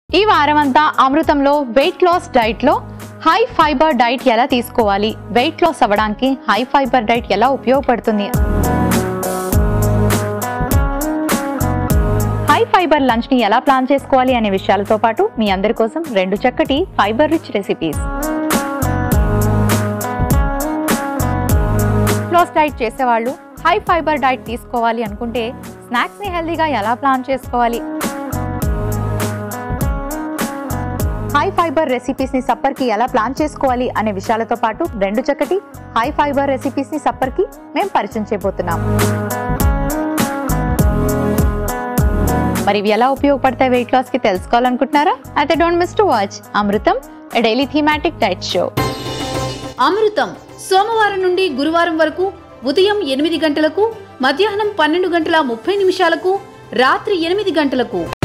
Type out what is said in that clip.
ఈ వారమంతా అమృతంలో వెయిట్ లాస్ డైట్లో హై ఫైబర్ డైట్ ఎలా తీసుకోవాలి వెయిట్ లాస్ అవ్వడానికి హై ఫైబర్ డైట్ ఎలా ఉపయోగపడుతుంది హై ఫైబర్ లంచ్ ని ఎలా ప్లాన్ చేసుకోవాలి అనే విషయాలతో పాటు మీ అందరి కోసం రెండు చక్కటి fibre rich recipes loss diet చేసేవాళ్ళు హై ఫైబర్ డైట్ తీసుకోవాలి అనుకుంటే స్నాక్స్ ని హెల్దీగా ఎలా ప్లాన్ చేసుకోవాలి హై ఫైబర్ రెసిపీస్ ని సప్పర్ కి ఎలా ప్లాన్ చేసుకోవాలి అనే విషయాలతో పాటు రెండు చక్కటి హై ఫైబర్ రెసిపీస్ ని సప్పర్ కి మేము పరిచయం చేయబోతున్నాం మరి ఇవి ఎలా ఉపయోగపడతాయి వెయిట్ లాస్ కి తెలుసుకోవాలనుకుంటున్నారా అయితే don't miss to watch Amrutham daily thematic diet show Amrutham సోమవారం నుండి గురువారం వరకు ఉదయం ఎనిమిది గంటలకు మధ్యాహ్నం పన్నెండు గంటల ముప్పై నిమిషాలకు రాత్రి ఎనిమిది గంటలకు